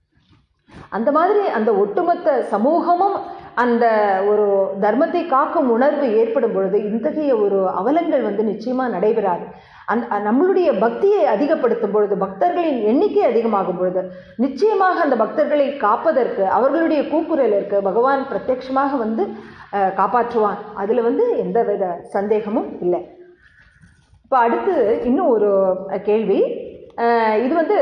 அந்த மாதிரி அந்த ஒட்டுமொத்த சமூகமும் அந்த ஒரு தர்மத்தை காக்கும் உணர்வு ஏற்படும் பொழுது இத்தகைய ஒரு அவலங்கள் வந்து நிச்சயமா நடைபெறாது அந் நம்மளுடைய பக்தியை அதிகப்படுத்தும் பொழுது பக்தர்களின் எண்ணிக்கை அதிகமாகும் பொழுது நிச்சயமாக அந்த பக்தர்களை காப்பதற்கு அவர்களுடைய கூக்குரலிற்கு பகவான் பிரத்யட்சமாக வந்து அஹ், காப்பாற்றுவான் அதில் வந்து எந்த வித சந்தேகமும் இல்லை இப்போ அடுத்து இன்னும் ஒரு அஹ், கேள்வி அஹ், இது வந்து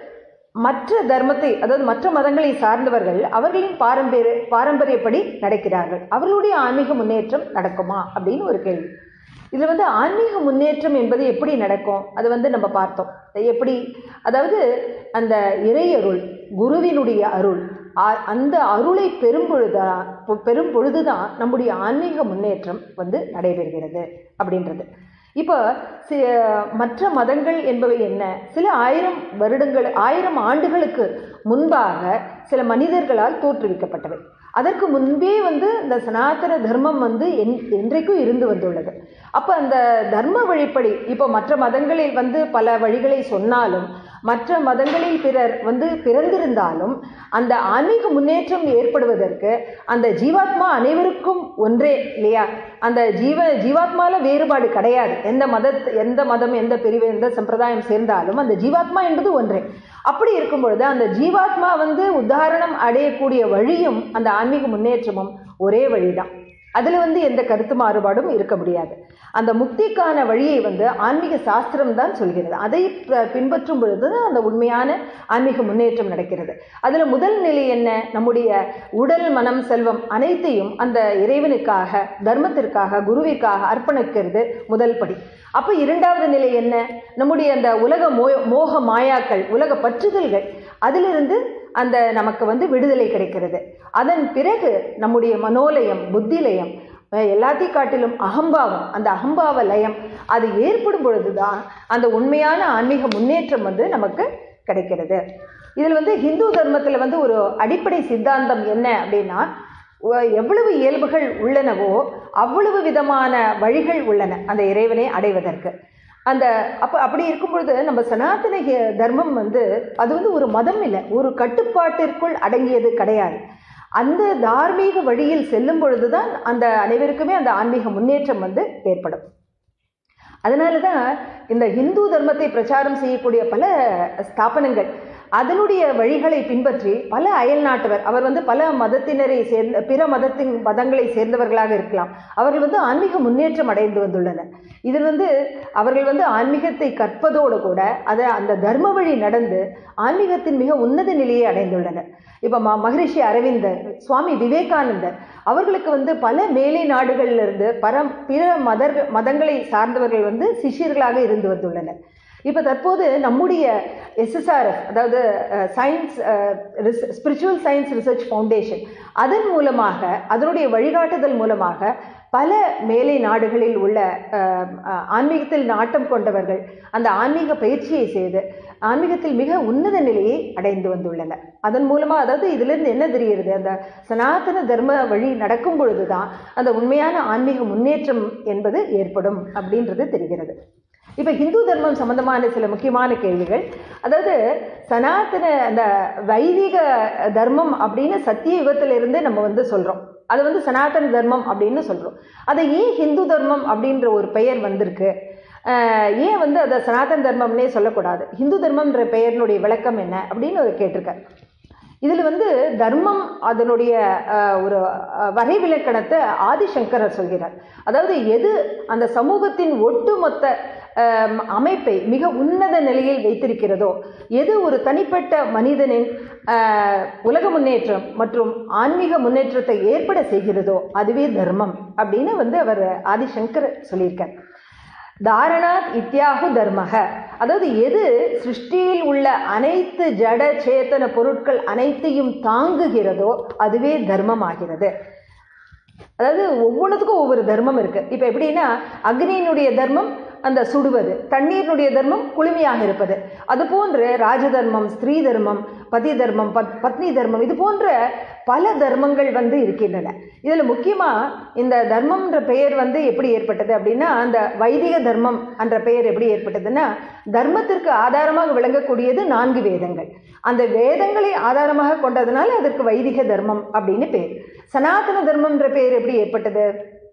மற்ற தர்மத்தை அதாவது மற்ற மதங்களை சார்ந்தவர்கள் அவர்களின் பாரம்பரிய பாரம்பரியப்படி நடக்கிறார்கள் அவர்களுடைய ஆன்மீக முன்னேற்றம் நடக்குமா அப்படின்னு ஒரு கேள்வி இதில் வந்து ஆன்மீக முன்னேற்றம் என்பது எப்படி நடக்கும் அது வந்து நம்ம பார்த்தோம் எப்படி அதாவது அந்த இறையருள் குருவினுடைய அருள் ஆ- அந்த அருளை பெரும் பொழுதுதான் பெரும் பொழுதுதான் நம்முடைய ஆன்மீக முன்னேற்றம் வந்து நடைபெறுகிறது அப்படின்றது இப்போ சி மற்ற மதங்கள் என்பவை என்ன சில ஆயிரம் வருடங்கள் ஆயிரம் ஆண்டுகளுக்கு முன்பாக சில மனிதர்களால் தோற்றுவிக்கப்பட்டவை அதற்கு முன்பே வந்து இந்த சனாதன தர்மம் வந்து என் என்றைக்கும் இருந்து வந்துள்ளது அப்போ அந்த தர்ம வழிப்படி இப்போ மற்ற மதங்களில் வந்து பல வழிகளை சொன்னாலும் மற்ற மதங்களில் பிறர் வந்து பிறந்திருந்தாலும் அந்த ஆன்மீக முன்னேற்றம் ஏற்படுவதற்கு அந்த ஜீவாத்மா அனைவருக்கும் ஒன்றே இல்லையா அந்த ஜீவ ஜீவாத்மால வேறுபாடு கிடையாது எந்த மத எந்த மதம் எந்த பிரிவு எந்த சம்பிரதாயம் சேர்ந்தாலும் அந்த ஜீவாத்மா என்பது ஒன்றே அப்படி இருக்கும் பொழுது அந்த ஜீவாத்மா வந்து உத்தாரணம் அடையக்கூடிய வழியும் அந்த ஆன்மீக முன்னேற்றமும் ஒரே வழிதான் அதில் வந்து எந்த கருத்து மாறுபாடும் இருக்க முடியாது அந்த முக்திக்கான வழியை வந்து ஆன்மீக சாஸ்திரம் தான் சொல்கிறது அதை ப- பின்பற்றும் பொழுது தான் அந்த உண்மையான ஆன்மீக முன்னேற்றம் நடக்கிறது அதில் முதல் நிலை என்ன நம்முடைய உடல் மனம் செல்வம் அனைத்தையும் அந்த இறைவனுக்காக தர்மத்திற்காக குருவிற்காக அர்ப்பணிக்கிறது முதல் படி அப்போ இரண்டாவது நிலை என்ன நம்முடைய அந்த உலக மோ மோக மாயாக்கள் உலக பற்றுதல்கள் அதிலிருந்து அந்த நமக்கு வந்து விடுதலை கிடைக்கிறது அதன் பிறகு நம்முடைய மனோலயம் புத்திலயம் அஹ் எல்லாத்தையும் காட்டிலும் அகம்பாவம் அந்த அகம்பாவ லயம் அது ஏற்படும் பொழுதுதான் அந்த உண்மையான ஆன்மீக முன்னேற்றம் வந்து நமக்கு கிடைக்கிறது இதில் வந்து ஹிந்து தர்மத்தில் வந்து ஒரு அடிப்படை சித்தாந்தம் என்ன அப்படின்னா ஒ- எவ்வளவு இயல்புகள் உள்ளனவோ அவ்வளவு விதமான வழிகள் உள்ளன அந்த இறைவனை அடைவதற்கு அந்த அப்போ அப்படி இருக்கும் பொழுது நம்ம சனாதன ஹி- தர்மம் வந்து அது வந்து ஒரு மதம் இல்லை ஒரு கட்டுப்பாட்டிற்குள் அடங்கியது கிடையாது அந்த தார்மீக வழியில் செல்லும் பொழுதுதான் அந்த அனைவருக்குமே அந்த ஆன்மீக முன்னேற்றம் வந்து ஏற்படும் அதனால தான் இந்த இந்து தர்மத்தை பிரச்சாரம் செய்யக்கூடிய பல ஸ்தாபனங்கள் அதனுடைய வழிகளை பின்பற்றி பல அயல் நாட்டவர் அவர் வந்து பல மதத்தினரை சேர்ந்த பிற மதத்தின் மதங்களை சேர்ந்தவர்களாக இருக்கலாம் அவர்கள் வந்து ஆன்மீக முன்னேற்றம் அடைந்து வந்துள்ளனர் இதில் வந்து அவர்கள் வந்து ஆன்மீகத்தை கற்பதோடு கூட அதை அந்த தர்ம வழி நடந்து ஆன்மீகத்தின் மிக உன்னத நிலையை அடைந்துள்ளனர் இப்போ ம மகரிஷி அரவிந்தர் சுவாமி விவேகானந்தர் அவர்களுக்கு வந்து பல மேலை நாடுகளில் இருந்து பர பிற மதர் மதங்களை சார்ந்தவர்கள் வந்து சிஷ்யர்களாக இருந்து வந்துள்ளனர் இப்போ தற்போது நம்முடைய எஸ்எஸ்ஆர்எஃப் அதாவது science spiritual science research foundation அதன் மூலமாக அதனுடைய வழிகாட்டுதல் மூலமாக பல மேலை நாடுகளில் உள்ள அஹ், அஹ், ஆன்மீகத்தில் நாட்டம் கொண்டவர்கள் அந்த ஆன்மீக பயிற்சியை செய்து ஆன்மீகத்தில் மிக உன்னத நிலையை அடைந்து வந்துள்ளனர் அதன் மூலமா அதாவது இதிலிருந்து என்ன தெரிகிறது அந்த சனாதன தர்ம வழி நடக்கும் பொழுதுதான் அந்த உண்மையான ஆன்மீக முன்னேற்றம் என்பது ஏற்படும் அப்படின்றது தெரிகிறது இப்போ ஹிந்து தர்மம் சம்பந்தமான சில முக்கியமான கேள்விகள் அதாவது சனாதன அந்த வைதிக தர்மம் அப்படின்னு சத்திய யுகத்திலிருந்து நம்ம வந்து சொல்றோம் அது வந்து சனாதன தர்மம் அப்படின்னு சொல்றோம் அதை ஏன் ஹிந்து தர்மம் அப்படின்ற ஒரு பெயர் வந்திருக்கு ஆஹ் ஏன் வந்து அதை சனாதன தர்மம்னே சொல்லக்கூடாது ஹிந்து தர்மம்ன்ற பெயரினுடைய விளக்கம் என்ன அப்படின்னு ஒரு கேட்டிருக்கார் இதில் வந்து தர்மம் அதனுடைய அஹ், ஒரு அஹ், வரைவிலக்கணத்தை ஆதிசங்கரர் சொல்கிறார் அதாவது எது அந்த சமூகத்தின் ஒட்டுமொத்த அஹ், அமைப்பை மிக உன்னத நிலையில் வைத்திருக்கிறதோ எது ஒரு தனிப்பட்ட மனிதனின் அஹ், உலக முன்னேற்றம் மற்றும் ஆன்மீக முன்னேற்றத்தை ஏற்பட செய்கிறதோ அதுவே தர்மம் அப்படின்னு வந்து அவர் ஆதிசங்கர் சொல்லியிருக்கார் தாரணாத் இத்தியாகு தர்மக அதாவது எது சிருஷ்டியில் உள்ள அனைத்து ஜட சேத்தன பொருட்கள் அனைத்தையும் தாங்குகிறதோ அதுவே தர்மம் ஆகிறது அதாவது ஒவ்வொன்றுத்துக்கும் ஒவ்வொரு தர்மம் இருக்கு இப்போ எப்படின்னா அக்னியினுடைய தர்மம் அந்த சுடுவது தண்ணீரினுடைய தர்மம் குளுமையாக இருப்பது அது போன்று ராஜ தர்மம் ஸ்திரீ தர்மம் பதி தர்மம் பத் பத்னி தர்மம் இது போன்ற பல தர்மங்கள் வந்து இருக்கின்றன இதில் முக்கியமாக இந்த தர்மம்ன்ற பெயர் வந்து எப்படி ஏற்பட்டது அப்படின்னா அந்த வைதிக தர்மம் என்ற பெயர் எப்படி ஏற்பட்டதுன்னா தர்மத்திற்கு ஆதாரமாக விளங்கக்கூடியது நான்கு வேதங்கள் அந்த வேதங்களை ஆதாரமாக கொண்டதுனால அதற்கு வைதிக தர்மம் அப்படின்னு பேர் சனாதன தர்மம்ன்ற பெயர் எப்படி ஏற்பட்டது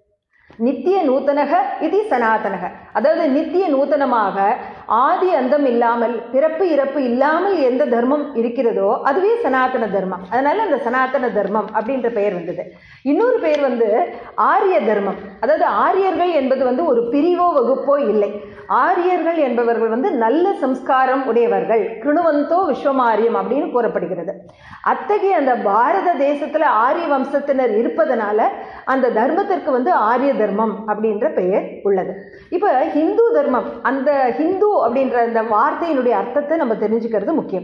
நித்திய நூத்தனக இது சனாதனக அதாவது நித்திய நூத்தனமாக ஆதி அந்தம் இல்லாமல் பிறப்பு இறப்பு இல்லாமல் எந்த தர்மம் இருக்கிறதோ அதுவே சனாதன தர்மம் அதனால அந்த சனாதன தர்மம் அப்படின்ற பெயர் வந்தது இன்னொரு பெயர் வந்து ஆரிய தர்மம் அதாவது ஆரியர்கள் என்பது வந்து ஒரு பிரிவோ வகுப்போ இல்லை ஆரியர்கள் என்பவர்கள் வந்து நல்ல சம்ஸ்காரம் உடையவர்கள் கிருணுவந்தோ விஸ்வமாரியம் அப்படின்னு கூறப்படுகிறது அத்தகைய அந்த பாரத தேசத்துல ஆரிய வம்சத்தினர் இருப்பதனால அந்த தர்மத்திற்கு வந்து ஆரிய தர்மம் அப்படின்ற பெயர் உள்ளது இப்போ ஹிந்து தர்மம் அந்த ஹிந்து அப்படின்ற அந்த வார்த்தையினுடைய அர்த்தத்தை நம்ம தெரிஞ்சுக்கிறது முக்கியம்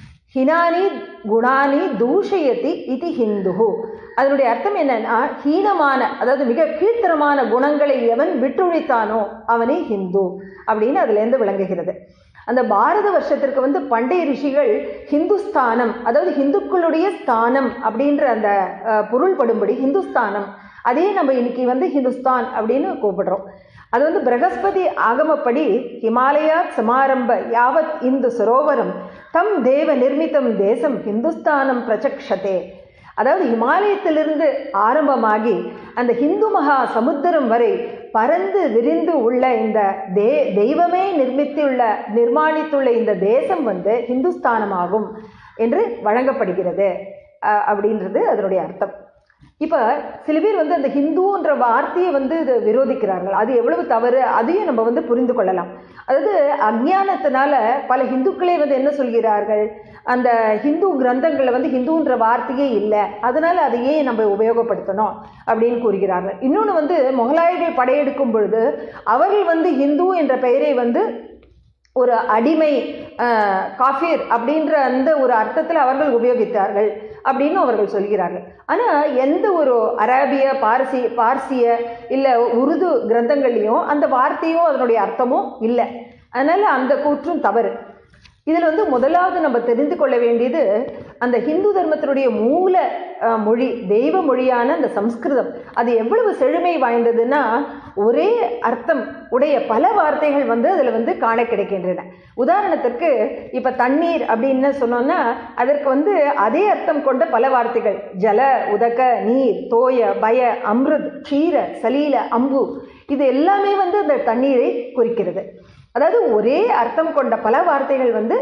ஹினானி குணானி தூஷயதி இது ஹிந்து அதனுடைய அர்த்தம் என்னன்னா ஹீனமான அதாவது மிக கீழ்த்தரமான குணங்களை எவன் விட்டுழித்தானோ அவனே ஹிந்து அப்படின்னு அதுலேருந்து விளங்குகிறது அந்த பாரத வருஷத்திற்கு வந்து பண்டைய ரிஷிகள் ஹிந்துஸ்தானம் அதாவது ஹிந்துக்களுடைய ஸ்தானம் அப்படின்ற அந்த அஹ், பொருள் படும்படி ஹிந்துஸ்தானம் அதே நம்ம இன்னைக்கு வந்து ஹிந்துஸ்தான் அப்படின்னு கூப்பிடுறோம் அது வந்து பிரகஸ்பதி ஆகமப்படி ஹிமாலயாத் சமாரம்ப யாவத் இந்து சரோவரம் தம் தேவ நிர்மிதம் தேசம் ஹிந்துஸ்தானம் பிரச்சக்ஷதே அதாவது ஹிமாலயத்திலிருந்து ஆரம்பமாகி அந்த ஹிந்து மகா சமுத்திரம் வரை பறந்து விரிந்து உள்ள இந்த தே தெய்வமே நிர்மித்துள்ள நிர்மாணித்துள்ள இந்த தேசம் வந்து ஹிந்துஸ்தானமாகும் என்று வழங்கப்படுகிறது அஹ், அப்படின்றது அதனுடைய அர்த்தம் இப்போ சில பேர் வந்து அந்த ஹிந்துன்ற வார்த்தையை வந்து இது விரோதிக்கிறார்கள் அது எவ்வளவு தவறு அதையும் நம்ம வந்து புரிந்து கொள்ளலாம் அதாவது அஞ்ஞானத்தினால பல ஹிந்துக்களே வந்து என்ன சொல்கிறார்கள் அந்த ஹிந்து கிரந்தங்களில் வந்து ஹிந்துன்ற வார்த்தையே இல்லை அதனால அதை ஏன் நம்ம உபயோகப்படுத்தணும் அப்படின்னு கூறுகிறார்கள் இன்னொன்று வந்து முகலாயர்கள் படையெடுக்கும் பொழுது அவர்கள் வந்து ஹிந்து என்ற பெயரை வந்து ஒரு அடிமை அஹ், காஃபிர் அப்படின்ற அந்த ஒரு அர்த்தத்தில் அவர்கள் உபயோகித்தார்கள் அப்படின்னு அவர்கள் சொல்கிறார்கள் ஆனால் எந்த ஒரு அரேபிய பார்சி பார்சிய இல்லை உருது கிரந்தங்கள்லையும் அந்த வார்த்தையும் அதனுடைய அர்த்தமும் இல்லை அதனால் அந்த கூற்றும் தவறு இதில் வந்து முதலாவது நம்ம தெரிந்து கொள்ள வேண்டியது அந்த ஹிந்து தர்மத்தினுடைய மூல அஹ், மொழி தெய்வ மொழியான அந்த சம்ஸ்கிருதம் அது எவ்வளவு செழுமை வாய்ந்ததுன்னா ஒரே அர்த்தம் உடைய பல வார்த்தைகள் வந்து அதில் வந்து காண கிடைக்கின்றன உதாரணத்திற்கு இப்போ தண்ணீர் அப்படின்னு சொன்னோம்னா அதற்கு வந்து அதே அர்த்தம் கொண்ட பல வார்த்தைகள் ஜல உதக நீர் தோய பய அம்ருத் க்ஷீர சலீல அம்பு இது எல்லாமே வந்து அந்த தண்ணீரை குறிக்கிறது அதாவது ஒரே அர்த்தம் கொண்ட பல வார்த்தைகள் வந்து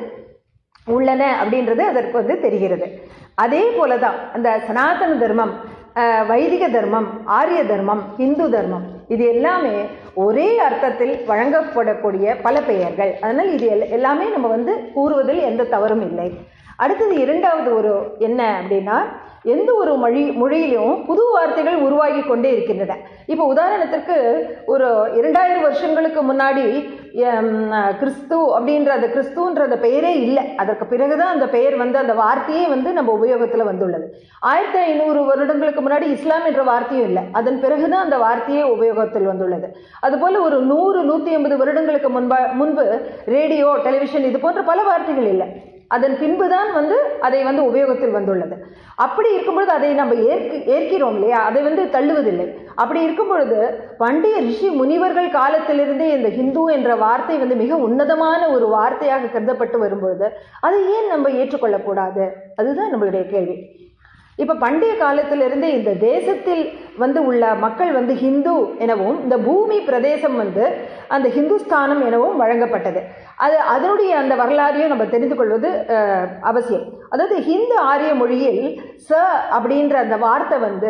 உள்ளன அப்படின்றது அதற்கு வந்து தெரிகிறது அதே போல தான் அந்த சனாதன தர்மம் அஹ், வைதிக தர்மம் ஆரிய தர்மம் இந்து தர்மம் இது எல்லாமே ஒரே அர்த்தத்தில் வழங்கப்படக்கூடிய பல பெயர்கள் அதனால் இது எல்- எல்லாமே நம்ம வந்து கூறுவதில் எந்த தவறும் இல்லை அடுத்தது இரண்டாவது ஒரு என்ன அப்படின்னா எந்த ஒரு மொழி மொழியிலும் புது வார்த்தைகள் உருவாகி கொண்டே இருக்கின்றன இப்போ உதாரணத்திற்கு ஒரு இரண்டாயிரம் வருஷங்களுக்கு முன்னாடி எம், கிறிஸ்து அப்படின்ற அந்த கிறிஸ்துன்ற அந்த பெயரே இல்லை அதற்கு பிறகுதான் அந்த பெயர் வந்து அந்த வார்த்தையே வந்து நம்ம உபயோகத்தில் வந்துள்ளது ஆயிரத்தி ஐநூறு வருடங்களுக்கு முன்னாடி இஸ்லாம் என்ற வார்த்தையும் இல்லை அதன் பிறகுதான் அந்த வார்த்தையே உபயோகத்தில் வந்துள்ளது அதுபோல் ஒரு நூறு நூற்றி ஐம்பது வருடங்களுக்கு முன்பா முன்பு ரேடியோ டெலிவிஷன் இது போன்ற பல வார்த்தைகள் இல்லை அதன் பின்புதான் வந்து அதை வந்து உபயோகத்தில் வந்துள்ளது அப்படி இருக்கும்பொழுது அதை நம்ம ஏற்க ஏற்கிறோம் இல்லையா அதை வந்து தள்ளுவதில்லை அப்படி இருக்கும் பொழுது பண்டைய ரிஷி முனிவர்கள் காலத்திலிருந்தே இந்த ஹிந்து என்ற வார்த்தை வந்து மிக உன்னதமான ஒரு வார்த்தையாக கருதப்பட்டு வரும்பொழுது அதை ஏன் நம்ம ஏற்றுக்கொள்ளக்கூடாது அதுதான் நம்மளுடைய கேள்வி இப்போ பண்டைய காலத்திலிருந்தே இந்த தேசத்தில் வந்து உள்ள மக்கள் வந்து ஹிந்து எனவும் இந்த பூமி பிரதேசம் வந்து அந்த ஹிந்துஸ்தானம் எனவும் வழங்கப்பட்டது அது அதனுடைய அந்த வரலாறையும் நம்ம தெரிந்து கொள்வது அஹ், அவசியம் அதாவது ஹிந்து ஆரிய மொழியில் ச அப்படின்ற அந்த வார்த்தை வந்து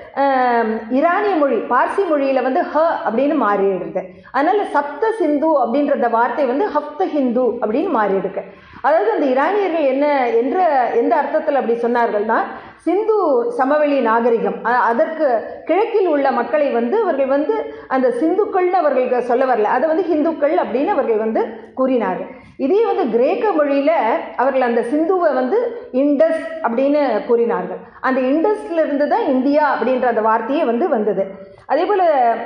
அஹ், ஈரானிய மொழி பார்சி மொழியில் வந்து ஹ அப்படின்னு மாறிடுது அதனால சப்த சிந்து அப்படின்ற அந்த வார்த்தை வந்து ஹப்த ஹிந்து அப்படின்னு மாறிடுது அதாவது அந்த ஈரானியர்கள் என்ன என்ற எந்த அர்த்தத்தில் அப்படி சொன்னார்கள்னா சிந்து சமவெளி நாகரிகம் அ- அதற்கு கிழக்கில் உள்ள மக்களை வந்து அவர்கள் வந்து அந்த சிந்துக்கள்னு அவர்களுக்கு சொல்ல வரல அதை வந்து ஹிந்துக்கள் அப்படின்னு அவர்கள் வந்து கூறினார்கள் இதே வந்து கிரேக்க மொழியில் அவர்கள் அந்த சிந்துவை வந்து இண்டஸ் அப்படின்னு கூறினார்கள் அந்த இண்டஸ்ல இருந்து தான் இந்தியா அப்படின்ற அந்த வார்த்தையே வந்து வந்தது அதே போல்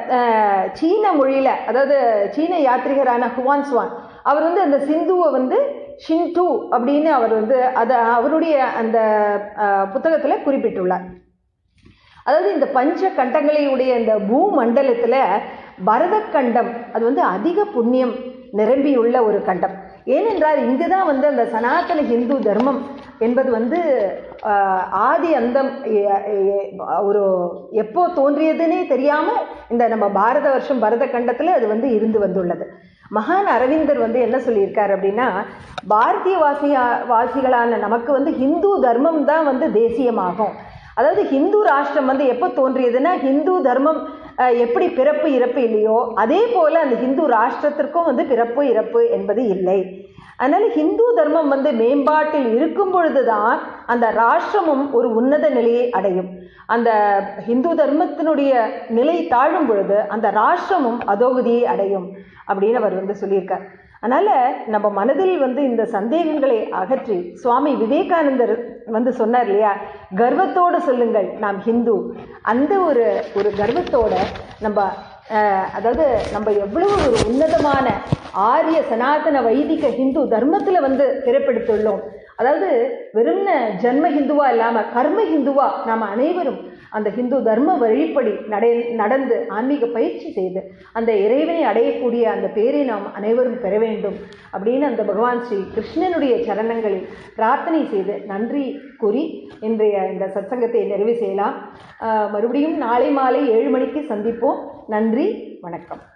சீன மொழியில் அதாவது சீன யாத்ரிகரான ஹுவான்ஸ்வான் அவர் வந்து அந்த சிந்துவை வந்து ஷின்டு அப்படின்னு அவர் வந்து அதை அவருடைய அந்த புத்தகத்தில் குறிப்பிட்டுள்ளார் அதாவது இந்த பஞ்ச கண்டங்களையுடைய இந்த பூமண்டலத்தில் பரதக்கண்டம் அது வந்து அதிக புண்ணியம் நிரம்பியுள்ள ஒரு கண்டம் ஏனென்றால் இங்கு தான் வந்து அந்த சனாதன ஹிந்து தர்மம் என்பது வந்து ஆஹ், ஆதி அந்தம் எ- எ- ஒரு எப்போ தோன்றியதுன்னே தெரியாமல் இந்த நம்ம பாரத வருஷம் பரத கண்டத்தில் அது வந்து இருந்து வந்துள்ளது மகான் அரவிந்தர் வந்து என்ன சொல்லியிருக்கார் அப்படின்னா பாரதிய வாசியா வாசிகளான நமக்கு வந்து ஹிந்து தர்மம் தான் வந்து தேசியமாகும் அதாவது ஹிந்து ராஷ்டிரம் வந்து எப்போ தோன்றியதுன்னா ஹிந்து தர்மம் அஹ், எப்படி பிறப்பு இறப்பு இல்லையோ அதே போல் அந்த ஹிந்து ராஷ்டிரத்திற்கும் வந்து பிறப்பு இறப்பு என்பது இல்லை அதனால ஹிந்து தர்மம் வந்து மேம்பாட்டில் இருக்கும் பொழுதுதான் அந்த ராஷ்டிரமும் ஒரு உன்னத நிலையை அடையும் அந்த ஹிந்து தர்மத்தினுடைய நிலை தாழும் பொழுது அந்த ராஷ்டிரமும் அதோகதியை அடையும் அப்படின்னு அவர் வந்து சொல்லியிருக்கார் அதனால் நம்ம மனதில் வந்து இந்த சந்தேகங்களை அகற்றி சுவாமி விவேகானந்தர் வந்து சொன்னார் இல்லையா கர்வத்தோடு சொல்லுங்கள் நாம் ஹிந்து அந்த ஒரு ஒரு கர்வத்தோட நம்ம அஹ், அதாவது நம்ம எவ்வளவு ஒரு உன்னதமான ஆரிய சனாதன வைதிக ஹிந்து தர்மத்தில் வந்து பிறப்பெடுத்துள்ளோம் அதாவது வெறும் ஜன்ம ஹிந்துவா இல்லாமல் கர்ம ஹிந்துவா நாம் அனைவரும் அந்த ஹிந்து தர்ம வழிப்படி நடை நடந்து ஆன்மீக பயிற்சி செய்து அந்த இறைவனை அடையக்கூடிய அந்த பேரை நாம் அனைவரும் பெற வேண்டும் அப்படின்னு அந்த பகவான் ஸ்ரீ கிருஷ்ணனுடைய சரணங்களில் பிரார்த்தனை செய்து நன்றி கூறி இன்றைய இந்த சத்சங்கத்தை நிறைவு செய்யலாம் ஆஹ் மறுபடியும் நாளை மாலை ஏழு மணிக்கு சந்திப்போம் நன்றி வணக்கம்